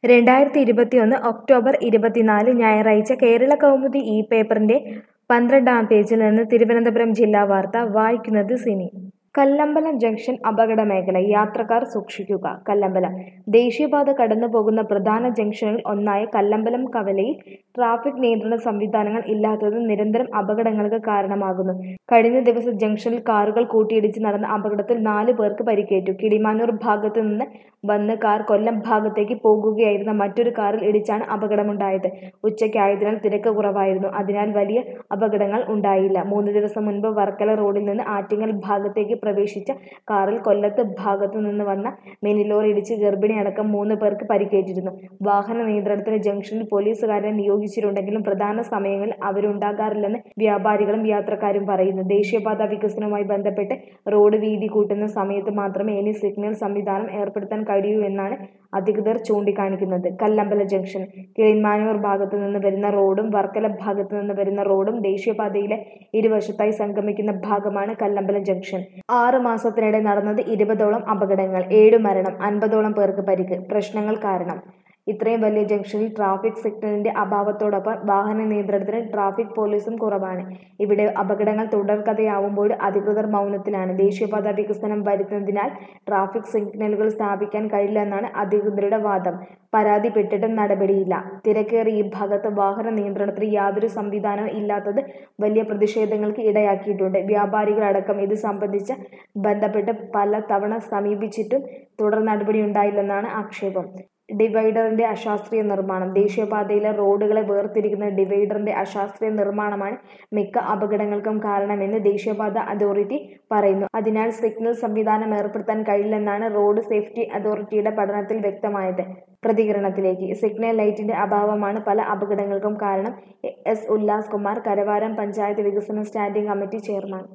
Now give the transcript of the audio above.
രണ്ടായിരത്തി ഇരുപത്തിയൊന്ന് ഒക്ടോബർ ഇരുപത്തിനാല് ഞായറാഴ്ച കേരള കൗമുദി ഈ പേപ്പറിന്റെ പന്ത്രണ്ടാം പേജിൽ നിന്ന് തിരുവനന്തപുരം ജില്ലാ വാർത്ത വായിക്കുന്നത് സിനി കല്ലമ്പലം ജംഗ്ഷൻ അപകട മേഖല യാത്രക്കാർ സൂക്ഷിക്കുക കല്ലമ്പലം ദേശീയപാത കടന്നു പോകുന്ന പ്രധാന ജംഗ്ഷനിൽ ഒന്നായ കല്ലമ്പലം കവലയിൽ ട്രാഫിക് നിയന്ത്രണ സംവിധാനങ്ങൾ ഇല്ലാത്തത് നിരന്തരം അപകടങ്ങൾക്ക് കാരണമാകുന്നു കഴിഞ്ഞ ദിവസം ജംഗ്ഷനിൽ കാറുകൾ കൂട്ടിയിടിച്ച് നടന്ന അപകടത്തിൽ നാല് പേർക്ക് പരിക്കേറ്റു കിളിമാനൂർ ഭാഗത്ത് നിന്ന് വന്ന് കാർ കൊല്ലം ഭാഗത്തേക്ക് പോകുകയായിരുന്ന മറ്റൊരു കാറിൽ ഇടിച്ചാണ് അപകടമുണ്ടായത് ഉച്ചയ്ക്കായതിനാൽ തിരക്ക് കുറവായിരുന്നു അതിനാൽ വലിയ അപകടങ്ങൾ ഉണ്ടായില്ല മൂന്ന് ദിവസം മുൻപ് വർക്കല റോഡിൽ നിന്ന് ആറ്റിങ്ങൽ ഭാഗത്തേക്ക് പ്രവേശിച്ച കാറിൽ കൊല്ലത്ത് ഭാഗത്തു നിന്ന് വന്ന മിനി ലോറി ഇടിച്ച് ഗർഭിണി അടക്കം മൂന്ന് പേർക്ക് പരിക്കേറ്റിരുന്നു വാഹന നിയന്ത്രണത്തിന് ജംഗ്ഷനിൽ പോലീസുകാരെ നിയോഗിച്ചിട്ടുണ്ടെങ്കിലും പ്രധാന സമയങ്ങളിൽ അവരുണ്ടാകാറില്ലെന്ന് വ്യാപാരികളും യാത്രക്കാരും പറയുന്നു ദേശീയപാത വികസനവുമായി ബന്ധപ്പെട്ട് റോഡ് വീതി കൂട്ടുന്ന സമയത്ത് മാത്രമേ ഇനി സിഗ്നൽ സംവിധാനം ഏർപ്പെടുത്താൻ കഴിയൂ എന്നാണ് അധികൃതർ ചൂണ്ടിക്കാണിക്കുന്നത് കല്ലമ്പല ജംഗ്ഷൻ കിളിമാനൂർ ഭാഗത്തു നിന്ന് വരുന്ന റോഡും വർക്കല ഭാഗത്തു നിന്ന് വരുന്ന റോഡും ദേശീയപാതയിലെ ഇരുവശത്തായി സംഗമിക്കുന്ന ഭാഗമാണ് കല്ലമ്പലം ജംഗ്ഷൻ ആറ് മാസത്തിനിടെ നടന്നത് ഇരുപതോളം അപകടങ്ങൾ ഏഴ് മരണം അൻപതോളം പേർക്ക് പരിക്ക് പ്രശ്നങ്ങൾ കാരണം ഇത്രയും വലിയ ജംഗ്ഷനിൽ ട്രാഫിക് സിഗ്നലിന്റെ അഭാവത്തോടൊപ്പം വാഹന നിയന്ത്രണത്തിന് ട്രാഫിക് പോലീസും കുറവാണ് ഇവിടെ അപകടങ്ങൾ തുടർക്കഥയാവുമ്പോൾ അധികൃതർ മൗനത്തിലാണ് ദേശീയപാത വികസനം വരുന്നതിനാൽ ട്രാഫിക് സിഗ്നലുകൾ സ്ഥാപിക്കാൻ കഴിയില്ലെന്നാണ് അധികൃതരുടെ വാദം പരാതിപ്പെട്ടിട്ടും നടപടിയില്ല തിരക്കേറിയ ഈ ഭാഗത്ത് വാഹന നിയന്ത്രണത്തിന് യാതൊരു സംവിധാനവും ഇല്ലാത്തത് വലിയ പ്രതിഷേധങ്ങൾക്ക് ഇടയാക്കിയിട്ടുണ്ട് വ്യാപാരികളടക്കം ഇത് സംബന്ധിച്ച് ബന്ധപ്പെട്ട് പല തവണ സമീപിച്ചിട്ടും തുടർ നടപടി ഉണ്ടായില്ലെന്നാണ് ആക്ഷേപം ഡിവൈഡറിന്റെ അശാസ്ത്രീയ നിർമ്മാണം ദേശീയപാതയിലെ റോഡുകളെ വേർതിരിക്കുന്ന ഡിവൈഡറിന്റെ അശാസ്ത്രീയ നിർമ്മാണമാണ് മിക്ക അപകടങ്ങൾക്കും കാരണമെന്ന് ദേശീയപാത അതോറിറ്റി പറയുന്നു അതിനാൽ സിഗ്നൽ സംവിധാനം ഏർപ്പെടുത്താൻ കഴിയില്ലെന്നാണ് റോഡ് സേഫ്റ്റി അതോറിറ്റിയുടെ പഠനത്തിൽ വ്യക്തമായത് പ്രതികരണത്തിലേക്ക് സിഗ്നൽ ലൈറ്റിന്റെ അഭാവമാണ് പല അപകടങ്ങൾക്കും കാരണം എസ് ഉല്ലാസ് കുമാർ കരവാരം പഞ്ചായത്ത് വികസന സ്റ്റാൻഡിംഗ് കമ്മിറ്റി ചെയർമാൻ